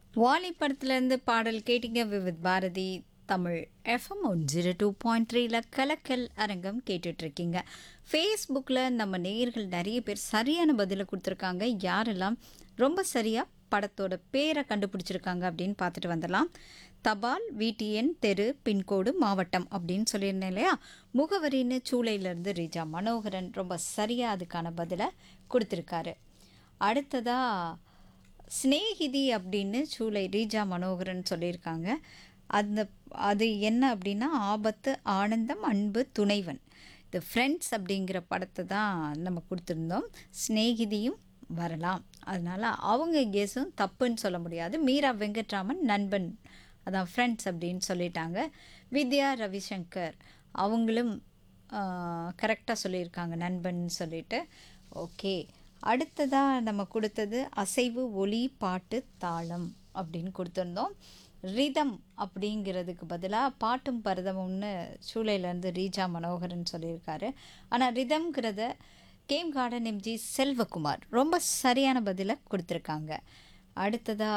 வாலி படத்துலேருந்து பாடல் கேட்டீங்க Vividh Bharati Tamil FM one zero two point த்ரீல கலக்கல் அரங்கம் கேட்டுட்ருக்கீங்க ஃபேஸ்புக்கில் நம்ம நேயர்கள் நிறைய பேர் சரியான பதிலை கொடுத்துருக்காங்க யாரெல்லாம் ரொம்ப சரியாக படத்தோட பேரை கண்டுபிடிச்சிருக்காங்க அப்படின்னு பார்த்துட்டு வந்துடலாம் தபால் விடிஎன் தெரு பின்கோடு மாவட்டம் அப்படின்னு சொல்லியிருந்தேன் இல்லையா முகவரின்னு சூளையிலேருந்து ரீஜா மனோகரன் ரொம்ப சரியாக அதுக்கான பதிலை கொடுத்துருக்காரு அடுத்ததாக ஸ்நேகிதி அப்படின்னு சூளை ரீஜா மனோகரன் சொல்லியிருக்காங்க அந்த அது என்ன அப்படின்னா ஆபத்து ஆனந்தம் அன்பு துணைவன் இந்த ஃப்ரெண்ட்ஸ் அப்படிங்கிற படத்தை தான் நம்ம கொடுத்துருந்தோம் ஸ்நேகிதியும் வரலாம் அதனால் அவங்க கெஸும் தப்புன்னு சொல்ல முடியாது மீரா வெங்கட்ராமன் நண்பன் அதான் ஃப்ரெண்ட்ஸ் அப்படின்னு சொல்லிட்டாங்க வித்யா ரவிசங்கர் அவங்களும் கரெக்டாக சொல்லியிருக்காங்க நண்பன் சொல்லிட்டு ஓகே அடுத்ததாக நம்ம கொடுத்தது அசைவு ஒலி பாட்டு தாளம் அப்படின்னு கொடுத்துருந்தோம் ரிதம் அப்படிங்கிறதுக்கு பதிலாக பாட்டும் பரதமும்னு சூளையிலேருந்து ரீஜா மனோகரன் சொல்லியிருக்காரு ஆனால் ரிதம்ங்கிறத கேம் கார்டன் எம்ஜி செல்வகுமார் ரொம்ப சரியான பதிலை கொடுத்துருக்காங்க அடுத்ததாக